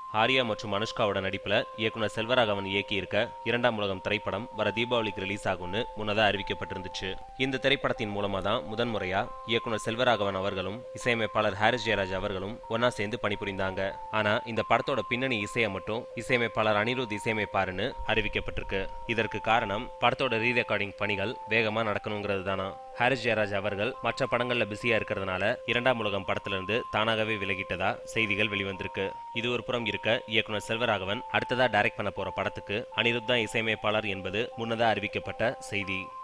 ஆர்யா மற்றும் அனுஷ்காவோட நடிப்புல இயக்குனர் செல்வராகவன் இயக்கியிருக்க இரண்டாம் உலகம் திரைப்படம் வர தீபாவளிக்கு ரிலீஸ் ஆகும்னு முன்னதா அறிவிக்கப்பட்டிருந்துச்சு இந்த திரைப்படத்தின் மூலமா தான் முதன்முறையா இயக்குனர் செல்வராகவன் அவர்களும் இசையமைப்பாளர் ஹாரிஸ் ஜெயராஜ் அவர்களும் ஒன்னா சேர்ந்து பணிபுரிந்தாங்க ஆனா இந்த படத்தோட பின்னணி இசையை மட்டும் இசையமைப்பாளர் அனிருத் இசையமைப்பாருன்னு அறிவிக்கப்பட்டிருக்கு இதற்கு காரணம் படத்தோட ரீ ரெக்கார்டிங் பணிகள் வேகமா நடக்கணுங்கிறது தானா ஹாரிஸ் ஜெயராஜ் அவர்கள் மற்ற படங்கள்ல பிஸியா இருக்கிறதுனால இரண்டாம் உலகம் படத்துல இருந்து தானாகவே விலகிட்டதா செய்திகள் வெளிவந்திருக்கு இது ஒரு புறம் இருக்க இயக்குனர் செல்வராகவன் அடுத்ததா டைரக்ட் பண்ண போற படத்துக்கு அனிருத் தான் இசையமைப்பாளர் என்பது முன்னதா அறிவிக்கப்பட்ட செய்தி